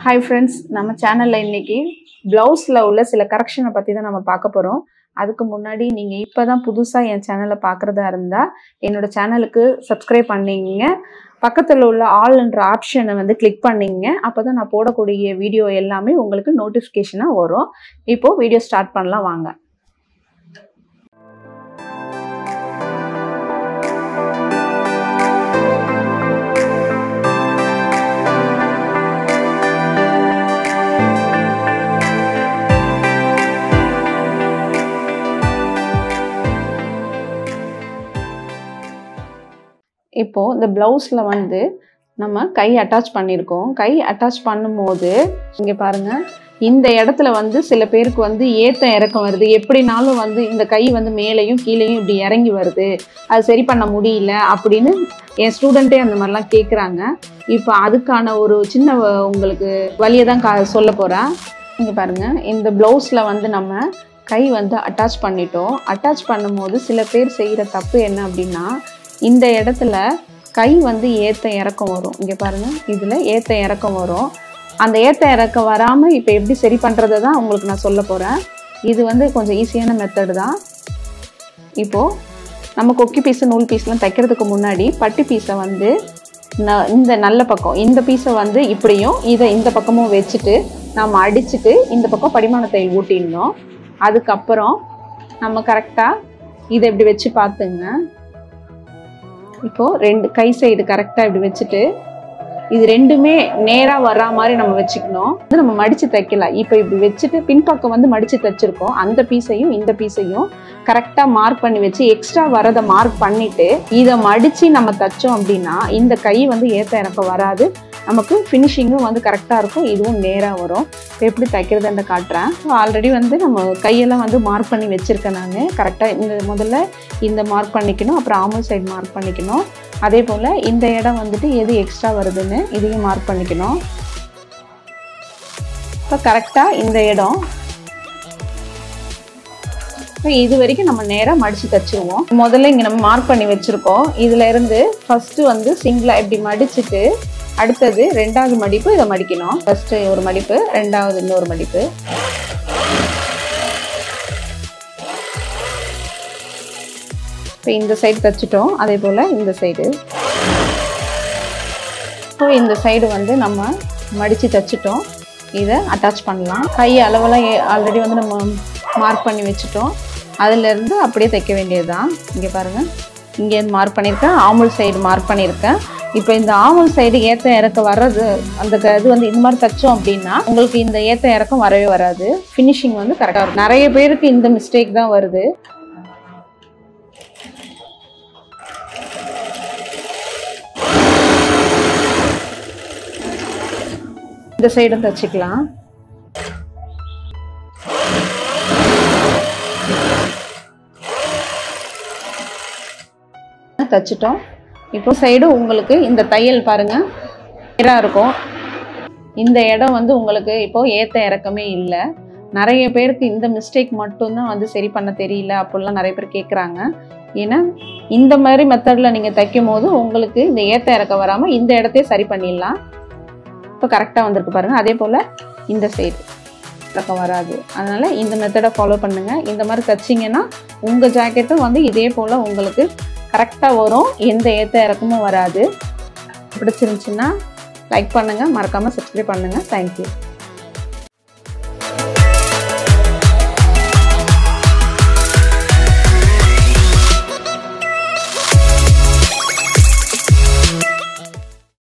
hi friends நம்ம சேனலில் இன்னைக்கு ப்ளவுஸில் உள்ள சில கரெக்ஷனை பற்றி தான் நம்ம பார்க்க போகிறோம் அதுக்கு முன்னாடி நீங்கள் இப்போ தான் புதுசாக என் சேனலை பார்க்குறதா இருந்தால் என்னோட சேனலுக்கு சப்ஸ்கிரைப் பண்ணிங்க பக்கத்தில் உள்ள ஆல்ன்ற ஆப்ஷனை வந்து கிளிக் பண்ணிங்க அப்போ தான் நான் போடக்கூடிய வீடியோ எல்லாமே உங்களுக்கு நோட்டிஃபிகேஷனாக வரும் இப்போது வீடியோ ஸ்டார்ட் பண்ணலாம் வாங்க இப்போது இந்த ப்ளவுஸில் வந்து நம்ம கை அட்டாச் பண்ணியிருக்கோம் கை அட்டாச் பண்ணும்போது இங்கே பாருங்கள் இந்த இடத்துல வந்து சில பேருக்கு வந்து ஏத்தம் இறக்கம் வருது எப்படினாலும் வந்து இந்த கை வந்து மேலேயும் கீழேயும் இப்படி இறங்கி வருது அது சரி பண்ண முடியல அப்படின்னு என் ஸ்டூடெண்ட்டே அந்த மாதிரிலாம் கேட்குறாங்க இப்போ அதுக்கான ஒரு சின்ன வ- உங்களுக்கு வழியை தான் கா சொல்ல போகிறேன் இங்கே பாருங்கள் இந்த ப்ளவுஸில் வந்து நம்ம கை வந்து அட்டாச் பண்ணிட்டோம் அட்டாச் பண்ணும்போது சில பேர் செய்கிற தப்பு என்ன அப்படின்னா இந்த இடத்துல கை வந்து ஏத்த இறக்கம் வரும் இங்கே பாருங்க இதில் ஏத்த இறக்கம் வரும் அந்த ஏத்த இறக்கம் வராமல் இப்போ எப்படி சரி பண்ணுறது தான் உங்களுக்கு நான் சொல்ல போகிறேன் இது வந்து கொஞ்சம் ஈஸியான மெத்தடு தான் இப்போது நம்ம கொக்கி பீஸு நூல் பீஸ்லாம் தைக்கிறதுக்கு முன்னாடி பட்டி பீஸை வந்து ந இந்த நல்ல பக்கம் இந்த பீஸை வந்து இப்படியும் இதை இந்த பக்கமும் வச்சுட்டு நம்ம அடிச்சுட்டு இந்த பக்கம் படிமானத்தை ஊட்டிடணும் அதுக்கப்புறம் நம்ம கரெக்டாக இதை இப்படி வச்சு பார்த்துங்க இப்போது ரெண்டு கை சைடு கரெக்டாக இப்படி வச்சுட்டு இது ரெண்டுமே நேராக வர்ற மாதிரி நம்ம வச்சுக்கணும் வந்து நம்ம மடித்து தைக்கல இப்போ இப்படி வச்சுட்டு பின்பக்கம் வந்து மடித்து தைச்சிருக்கோம் அந்த பீஸையும் இந்த பீஸையும் கரெக்டாக மார்க் பண்ணி வச்சு எக்ஸ்ட்ரா வரதை மார்க் பண்ணிட்டு இதை மடித்து நம்ம தைச்சோம் அப்படின்னா இந்த கை வந்து ஏற்ற இறக்க வராது நமக்கு ஃபினிஷிங்கும் வந்து கரெக்டாக இருக்கும் இதுவும் நேராக வரும் இப்போ எப்படி தைக்கிறதுன்னு காட்டுறேன் ஆல்ரெடி வந்து நம்ம கையெல்லாம் வந்து மார்க் பண்ணி வச்சுருக்கேன் நான் கரெக்டாக இந்த முதல்ல இந்த மார்க் பண்ணிக்கணும் அப்புறம் ஆமல் சைடு மார்க் பண்ணிக்கணும் அதே போல் இந்த இடம் வந்துட்டு எது எக்ஸ்ட்ரா வருதுன்னு இதையும் மார்க் பண்ணிக்கணும் இப்போ கரெக்டாக இந்த இடம் இப்போ இது வரைக்கும் நம்ம நேராக மடித்து தச்சுருவோம் முதல்ல இங்கே நம்ம மார்க் பண்ணி வச்சுருக்கோம் இதில் இருந்து ஃபஸ்ட்டு வந்து சிங்கிளாக இப்படி மடிச்சுட்டு அடுத்தது ரெண்டாவது மடிப்பு இதை மடிக்கணும் ஃபஸ்ட்டு ஒரு மடிப்பு ரெண்டாவது இன்னொரு மடிப்பு இப்போ இந்த சைடு தைச்சிட்டோம் அதே போல் இந்த சைடு இப்போ இந்த சைடு வந்து நம்ம மடித்து தைச்சிட்டோம் இதை அட்டாச் பண்ணலாம் கை அளவெல்லாம் ஆல்ரெடி வந்து நம்ம மார்க் பண்ணி வச்சுட்டோம் அதிலேருந்து அப்படியே தைக்க வேண்டியது தான் இங்கே பாருங்கள் இங்கே மார்க் பண்ணியிருக்கேன் ஆமுல் சைடு மார்க் பண்ணியிருக்கேன் இப்போ இந்த ஆமுல் சைடு ஏத்த இறக்க வர்றது அந்த க- இது வந்து இந்த மாதிரி தைச்சோம் அப்படின்னா உங்களுக்கு இந்த ஏத்த இறக்கம் வரவே வராது ஃபினிஷிங் வந்து கரெக்டாக இருக்கும் நிறைய பேருக்கு இந்த மிஸ்டேக் தான் வருது இந்த சைடும் தச்சுக்கலாம் தச்சுட்டோம் இப்போ சைடு உங்களுக்கு இந்த தையல் பாருங்க நேராக இருக்கும் இந்த இடம் வந்து உங்களுக்கு இப்போ ஏத்த இறக்கமே இல்லை நிறைய பேருக்கு இந்த மிஸ்டேக் மட்டும்தான் வந்து சரி பண்ண தெரியல அப்படிலாம் நிறைய பேர் கேட்குறாங்க ஏன்னா இந்த மாதிரி மெத்தடில் நீங்கள் தைக்கும் போது உங்களுக்கு இந்த ஏத்த இறக்கம் வராமல் இந்த இடத்தையே சரி பண்ணிடலாம் இப்போ கரெக்டாக வந்திருக்கு பாருங்கள் அதே போல் இந்த சைடு இறக்கம் வராது அதனால் இந்த மெத்தடை ஃபாலோ பண்ணுங்கள் இந்த மாதிரி தைச்சிங்கன்னா உங்கள் ஜாக்கெட்டும் வந்து இதே போல் உங்களுக்கு கரெக்டாக வரும் எந்த ஏத்த இறக்கமும் வராது பிடிச்சிருந்துச்சுன்னா லைக் பண்ணுங்கள் மறக்காமல் சப்ஸ்கிரைப் பண்ணுங்கள் தேங்க்யூ